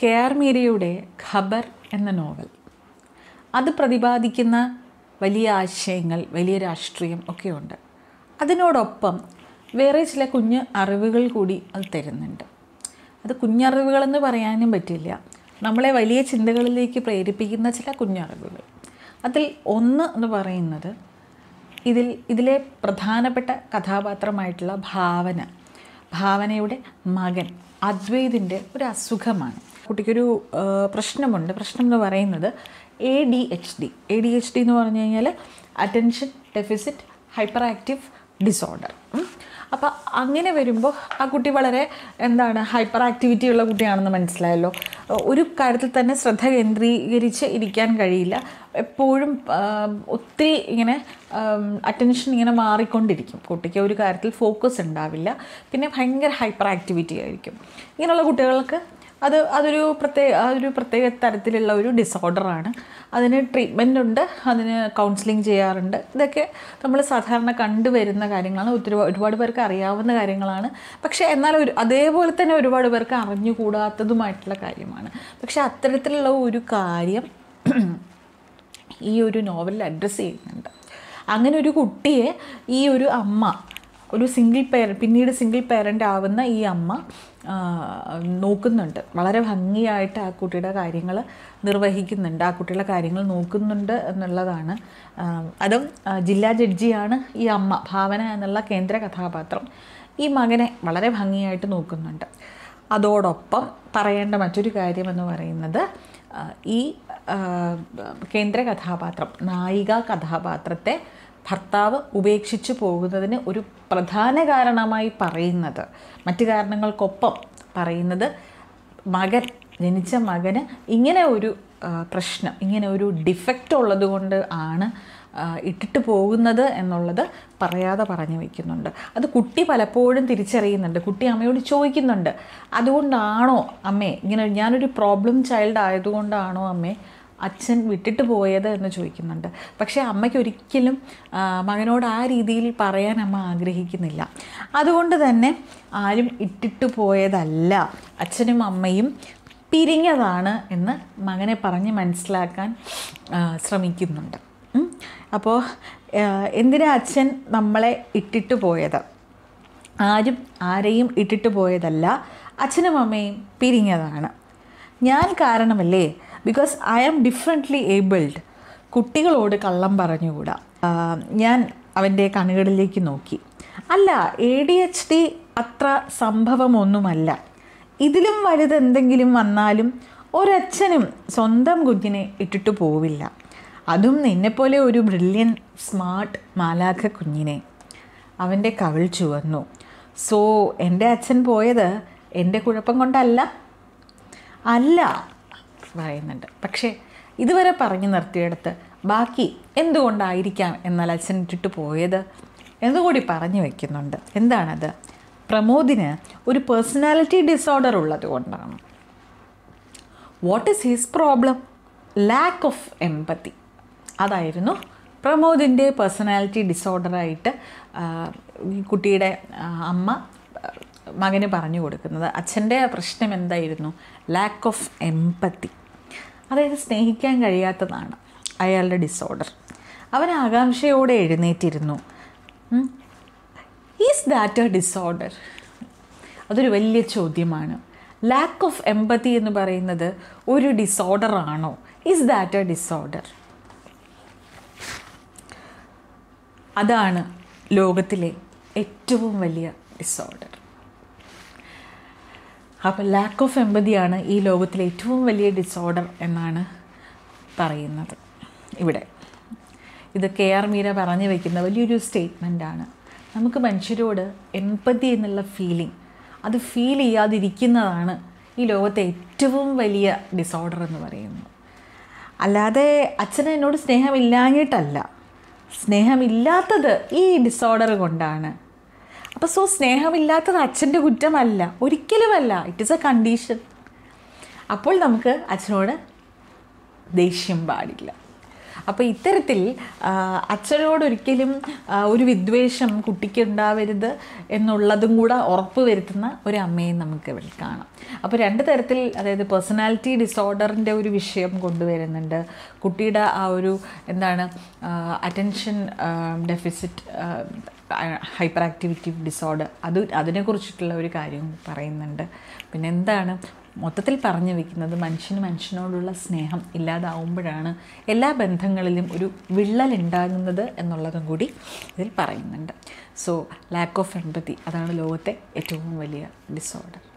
K R മീരയുടെ ഖബർ എന്ന നോവൽ അത് പ്രതിപാദിക്കുന്ന വലിയ ആശയങ്ങൾ വലിയ രാഷ്ട്രീയം ഒക്കെയുണ്ട് അതിനോടൊപ്പം വേറെ ചില കുഞ്ഞ് അറിവുകൾ കൂടി അത് തരുന്നുണ്ട് അത് കുഞ്ഞറിവുകളെന്ന് പറയാനും പറ്റില്ല നമ്മളെ വലിയ ചിന്തകളിലേക്ക് പ്രേരിപ്പിക്കുന്ന ചില കുഞ്ഞറിവുകൾ അതിൽ ഒന്ന് എന്ന് പറയുന്നത് ഇതിൽ ഇതിലെ പ്രധാനപ്പെട്ട കഥാപാത്രമായിട്ടുള്ള ഭാവന ഭാവനയുടെ മകൻ അദ്വൈതിൻ്റെ ഒരു അസുഖമാണ് കുട്ടിക്കൊരു ആ, പ്രശ്നമുണ്ട് പ്രശ്നം എന്ന് പറയുന്നത് A D H D A D H D എന്ന് പറഞ്ഞു കഴിഞ്ഞാൽ attention deficit hyper active disorder അപ്പോൾ അങ്ങനെ വരുമ്പോൾ ആ കുട്ടി വളരെ എന്താണ് ഹൈപ്പർ ആക്ടിവിറ്റി ഉള്ള കുട്ടിയാണെന്ന് മനസ്സിലായല്ലോ ഒരു കാര്യത്തിൽ തന്നെ ശ്രദ്ധ കേന്ദ്രീകരിച്ച് ഇരിക്കാൻ കഴിയില്ല എപ്പോഴും ആ, ഒത്തിരി ഇങ്ങനെ അറ്റൻഷൻ ഇങ്ങനെ മാറിക്കൊണ്ടിരിക്കും കുട്ടിക്ക് ഒരു കാര്യത്തിൽ ഫോക്കസ് ഉണ്ടാവില്ല പിന്നെ ഭയങ്കര ഹൈപ്പർ ആക്ടിവിറ്റി ആയിരിക്കും ഇങ്ങനെയുള്ള കുട്ടികൾക്ക് അത് അതൊരു പ്രത്യേക അതൊരു പ്രത്യേക തരത്തിലുള്ള ഒരു ഡിസോർഡറാണ് അതിന് ട്രീറ്റ്മെൻ്റ് ഉണ്ട് അതിന് കൗൺസിലിംഗ് ചെയ്യാറുണ്ട് ഇതൊക്കെ നമ്മൾ സാധാരണ കണ്ടുവരുന്ന കാര്യങ്ങളാണ് ഒത്തിരി ഒരുപാട് പേർക്ക് അറിയാവുന്ന കാര്യങ്ങളാണ് പക്ഷേ എന്നാൽ ഒരു അതേപോലെ തന്നെ ഒരുപാട് പേർക്ക് അറിഞ്ഞുകൂടാത്തതുമായിട്ടുള്ള കാര്യമാണ് പക്ഷേ അത്തരത്തിലുള്ള ഒരു കാര്യം ഈ ഒരു നോവലിൽ അഡ്രസ്സ് ചെയ്യുന്നുണ്ട് അങ്ങനെ ഒരു കുട്ടിയെ ഈ ഒരു അമ്മ ഒരു സിംഗിൾ പേരൻ പിന്നീട് സിംഗിൾ പേരൻ്റ് ആവുന്ന ഈ അമ്മ ആ, നോക്കുന്നുണ്ട് വളരെ ഭംഗിയായിട്ട് ആ കുട്ടിയുടെ കാര്യങ്ങൾ നിർവഹിക്കുന്നുണ്ട് ആ കുട്ടിയുടെ കാര്യങ്ങൾ നോക്കുന്നുണ്ട് എന്നുള്ളതാണ് ആ, അതും ആ, ജില്ലാ ജഡ്ജിയാണ് ഈ അമ്മ ഭാവന എന്നുള്ള കേന്ദ്ര കഥാപാത്രം ഈ മകനെ വളരെ ഭംഗിയായിട്ട് നോക്കുന്നുണ്ട് അതോടൊപ്പം പറയേണ്ട മറ്റൊരു കാര്യം എന്ന് പറയുന്നത് ആ, ഈ ആ, കേന്ദ്ര കഥാപാത്രം നായിക കഥാപാത്രത്തെ ഭർത്താവ് ഉപേക്ഷിച്ചു പോകുന്നതിന് ഒരു പ്രധാന കാരണമായി പറയുന്നത് മറ്റു കാരണങ്ങൾക്കൊപ്പം പറയുന്നത് മകൻ ജനിച്ച മകന് ഇങ്ങനെ ഒരു ആ, പ്രശ്നം ഇങ്ങനെ ഒരു ഡിഫക്റ്റ് ഉള്ളത് കൊണ്ട് ആണ് ആ, ഇട്ടിട്ട് പോകുന്നത് എന്നുള്ളത് പറയാതെ പറഞ്ഞു വയ്ക്കുന്നുണ്ട് അത് കുട്ടി പലപ്പോഴും തിരിച്ചറിയുന്നുണ്ട് കുട്ടി അമ്മയോട് ചോദിക്കുന്നുണ്ട് അതുകൊണ്ടാണോ അമ്മേ ഇങ്ങനെ ഞാനൊരു പ്രോബ്ലം ചൈൽഡ് ആയതുകൊണ്ടാണോ അമ്മേ അച്ഛൻ വിട്ടിട്ട് പോയത് എന്ന് ചോദിക്കുന്നുണ്ട് പക്ഷേ അമ്മയ്ക്ക് ഒരിക്കലും ആ, മകനോട് ആ രീതിയിൽ പറയാൻ അമ്മ ആഗ്രഹിക്കുന്നില്ല അതുകൊണ്ട് തന്നെ ആരും ഇട്ടിട്ട് പോയതല്ല അച്ഛനും അമ്മയും പിരിഞ്ഞതാണ് എന്ന് മകനെ പറഞ്ഞ് മനസ്സിലാക്കാൻ ആ, ശ്രമിക്കുന്നുണ്ട് ഉം. അപ്പോൾ ആ, എന്തിനാ അച്ഛൻ നമ്മളെ ഇട്ടിട്ട് പോയത് ആരും ആരെയും ഇട്ടിട്ട് പോയതല്ല അച്ഛനും അമ്മയും പിരിഞ്ഞതാണ് ഞാൻ കാരണമല്ലേ because I am differently abled കുട്ടികളോട് കള്ളം പറഞ്ഞുകൂടാ ആ, ഞാൻ അവൻ്റെ കണ്ണുകളിലേക്ക് നോക്കി അല്ല എ ഡി എച്ച് ഡി അത്ര സംഭവമൊന്നുമല്ല ഇതിലും വലുത് എന്തെങ്കിലും വന്നാലും ഒരച്ഛനും സ്വന്തം കുഞ്ഞിനെ ഇട്ടിട്ട് പോവില്ല അതും നിന്നെപ്പോലെ ഒരു ബ്രില്യൻ സ്മാർട്ട് മാലാഖ കുഞ്ഞിനെ അവൻ്റെ കവിൾ ചുവന്നു സോ എൻ്റെ അച്ഛൻ പോയത് എൻ്റെ കുഴപ്പം കൊണ്ടല്ല അല്ല പറയുന്നുണ്ട് പക്ഷേ ഇതുവരെ പറഞ്ഞു നിർത്തിയെടുത്ത് ബാക്കി എന്തുകൊണ്ടായിരിക്കാം എന്നാൽ അച്ഛൻ ഇട്ടിട്ട് പോയത് എന്നുകൂടി പറഞ്ഞു വയ്ക്കുന്നുണ്ട് എന്താണത് പ്രമോദിന് ഒരു പേഴ്സണാലിറ്റി ഡിസോർഡർ ഉള്ളത് കൊണ്ടാണ് what is his problem lack of empathy അതായിരുന്നു പ്രമോദിൻ്റെ പേഴ്സണാലിറ്റി ഡിസോർഡറായിട്ട് ഈ കുട്ടിയുടെ ആ, അമ്മ ആ, മകന് പറഞ്ഞു കൊടുക്കുന്നത് അച്ഛൻ്റെ പ്രശ്നം എന്തായിരുന്നു ലാക്ക് ഓഫ് എമ്പത്തി അതായത് സ്നേഹിക്കാൻ കഴിയാത്തതാണ് അയാളുടെ ഡിസോർഡർ അവൻ ആകാംക്ഷയോടെ എഴുന്നേറ്റിരുന്നു ഈസ് ദാറ്റ് എ ഡിസോർഡർ അതൊരു വലിയ ചോദ്യമാണ് ലാക്ക് ഓഫ് എമ്പതി എന്ന് പറയുന്നത് ഒരു ഡിസോർഡർ ആണോ ഈസ് ദാറ്റ് എ ഡിസോർഡർ അതാണ് ലോകത്തിലെ ഏറ്റവും വലിയ ഡിസോർഡർ അപ്പോൾ ലാക്ക് ഓഫ് എമ്പതിയാണ് ഈ ലോകത്തിലെ ഏറ്റവും വലിയ ഡിസോർഡർ എന്നാണ് പറയുന്നത് ഇവിടെ ഇത് കെ ആർ മീര പറഞ്ഞു വയ്ക്കുന്ന വലിയൊരു സ്റ്റേറ്റ്മെൻറ്റാണ് നമുക്ക് മനുഷ്യരോട് എമ്പതി എന്നുള്ള ഫീലിംഗ് അത് ഫീൽ ചെയ്യാതിരിക്കുന്നതാണ് ഈ ലോകത്തെ ഏറ്റവും വലിയ ഡിസോർഡർ എന്ന് പറയുന്നത് അല്ലാതെ അച്ഛന് എന്നോട് സ്നേഹമില്ലാഞ്ഞിട്ടല്ല സ്നേഹമില്ലാത്തത് ഈ ഡിസോർഡർ കൊണ്ടാണ് അപ്പോൾ സോ സ്നേഹമില്ലാത്തത് അച്ഛൻ്റെ കുറ്റമല്ല ഒരിക്കലുമല്ല ഇറ്റ് ഇസ് എ കണ്ടീഷൻ അപ്പോൾ നമുക്ക് അച്ഛനോട് ദേഷ്യം പാടില്ല അപ്പോൾ ഇത്തരത്തിൽ ആ, അച്ഛനോട് ഒരിക്കലും ആ, ഒരു വിദ്വേഷം കുട്ടിക്ക് ഉണ്ടാവരുത് എന്നുള്ളതും കൂടെ ഉറപ്പ് വരുത്തുന്ന ഒരു അമ്മയെ നമുക്ക് ഇവിടെ കാണാം അപ്പോൾ രണ്ട് തരത്തിൽ അതായത് പേഴ്സണാലിറ്റി ഡിസോർഡറിൻ്റെ ഒരു വിഷയം കൊണ്ടുവരുന്നുണ്ട് കുട്ടിയുടെ ആ ഒരു എന്താണ് attention deficit hyper activity disorder അത് അതിനെക്കുറിച്ചിട്ടുള്ള ഒരു കാര്യം പറയുന്നുണ്ട് പിന്നെ എന്താണ് മൊത്തത്തിൽ പറഞ്ഞു വെക്കുന്നത് മനുഷ്യന് മനുഷ്യനോടുള്ള സ്നേഹം ഇല്ലാതാവുമ്പോഴാണ് എല്ലാ ബന്ധങ്ങളിലും ഒരു വിള്ളൽ ഉണ്ടാകുന്നത് എന്നുള്ളതും കൂടി ഇതിൽ പറയുന്നുണ്ട് സോ ലാക്ക് ഓഫ് എമ്പതി അതാണ് ലോകത്തെ ഏറ്റവും വലിയ ഡിസോർഡർ